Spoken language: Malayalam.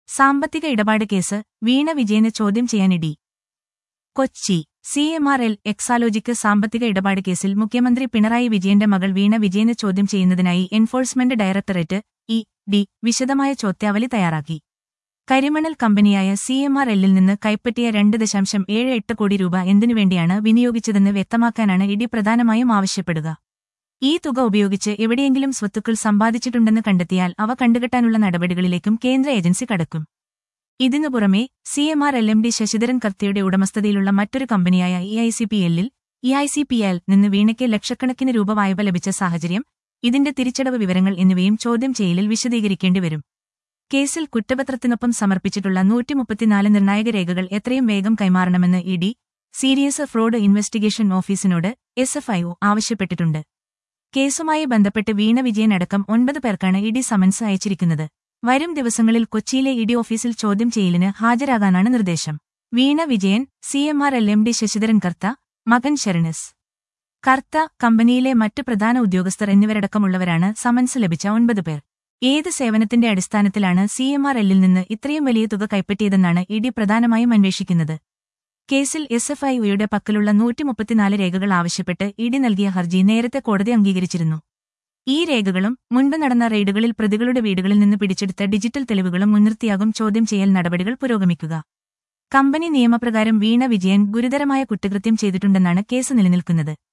സാമ്പത്തിക ഇടപാട് കേസ് വീണ വിജയന് ചോദ്യം ചെയ്യാൻ ED Kochi C M R L Exalogic സാമ്പത്തിക ഇടപാട് കേസിൽ മുഖ്യമന്ത്രി പിണറായി വിജയന്റെ മകൾ വീണ വിജയന് ചോദ്യം ചെയ്യുന്നതിനായി എൻഫോഴ്സ്മെന്റ് ഡയറക്ടറേറ്റ് ഇ ഡി വിശദമായ ചോദ്യാവലി തയ്യാറാക്കി കരിമണൽ കമ്പനിയായ സി എം ആർ എല്ലിൽ നിന്ന് കൈപ്പറ്റിയ രണ്ട് ദശാംശം ഏഴ് എട്ട് കോടി രൂപ എന്തിനുവേണ്ടിയാണ് വിനിയോഗിച്ചതെന്ന് വ്യക്തമാക്കാനാണ് ഇഡി പ്രധാനമായും ആവശ്യപ്പെടുക ഈ തുക ഉപയോഗിച്ച് എവിടെയെങ്കിലും സ്വത്തുക്കൾ സമ്പാദിച്ചിട്ടുണ്ടെന്ന് കണ്ടെത്തിയാൽ അവ കണ്ടുകെട്ടാനുള്ള നടപടികളിലേക്കും കേന്ദ്ര ഏജൻസി കടക്കും ഇതിനു പുറമെ C M R L M D Sasidharan കർത്തിയുടെ ഉടമസ്ഥതയിലുള്ള മറ്റൊരു കമ്പനിയായ ഇ ഐ സി പി എല്ലിൽ E I C P L നിന്ന് വീണയ്ക്ക് ലക്ഷക്കണക്കിന് രൂപ വായ്പ ലഭിച്ച സാഹചര്യം ഇതിന്റെ തിരിച്ചടവ് വിവരങ്ങൾ എന്നിവയും ചോദ്യം ചെയ്യലിൽ വിശദീകരിക്കേണ്ടിവരും കേസിൽ കുറ്റപത്രത്തിനൊപ്പം സമർപ്പിച്ചിട്ടുള്ള നൂറ്റിമുപ്പത്തിനാല് നിർണായക രേഖകൾ എത്രയും വേഗം കൈമാറണമെന്ന് E D serious fraud investigation ഓഫീസിനോട് എസ് എഫ് ഐ ഒ ആവശ്യപ്പെട്ടിട്ടുണ്ട് കേസുമായി ബന്ധപ്പെട്ട് വീണ വിജയൻ അടക്കം ഒൻപത് പേർക്കാണ് ഇഡി സമൻസ് അയച്ചിരിക്കുന്നത് വരും ദിവസങ്ങളിൽ കൊച്ചിയിലെ ഇഡി ഓഫീസിൽ ചോദ്യം ചെയ്യലിന് ഹാജരാകാനാണ് നിർദ്ദേശം Veena Vijayan C M R L M D Sasidharan Kartha മകൻ ശരണസ് കർത്ത കമ്പനിയിലെ മറ്റ് പ്രധാന ഉദ്യോഗസ്ഥർ എന്നിവരടക്കമുള്ളവരാണ് സമൻസ് ലഭിച്ച ഒൻപത് പേർ ഏത് സേവനത്തിന്റെ അടിസ്ഥാനത്തിലാണ് സി എം ആർ എല്ലിൽ നിന്ന് ഇത്രയും വലിയ തുക കൈപ്പറ്റിയതെന്നാണ് ഇഡി പ്രധാനമായും അന്വേഷിക്കുന്നത് കേസിൽ എസ് എഫ് ഐ ഒയുടെ പക്കലുള്ള നൂറ്റിമുപ്പത്തിനാല് രേഖകൾ ആവശ്യപ്പെട്ട് ഇഡി നൽകിയ ഹർജി നേരത്തെ കോടതി അംഗീകരിച്ചിരുന്നു ഈ രേഖകളും മുൻപ് നടന്ന റെയ്ഡുകളിൽ പ്രതികളുടെ വീടുകളിൽ നിന്ന് പിടിച്ചെടുത്ത ഡിജിറ്റൽ തെളിവുകളും മുൻനിർത്തിയാകും ചോദ്യം ചെയ്യൽ നടപടികൾ പുരോഗമിക്കുക കമ്പനി നിയമപ്രകാരം വീണ വിജയൻ ഗുരുതരമായ കുറ്റകൃത്യം ചെയ്തിട്ടുണ്ടെന്നാണ് കേസ് നിലനിൽക്കുന്നത്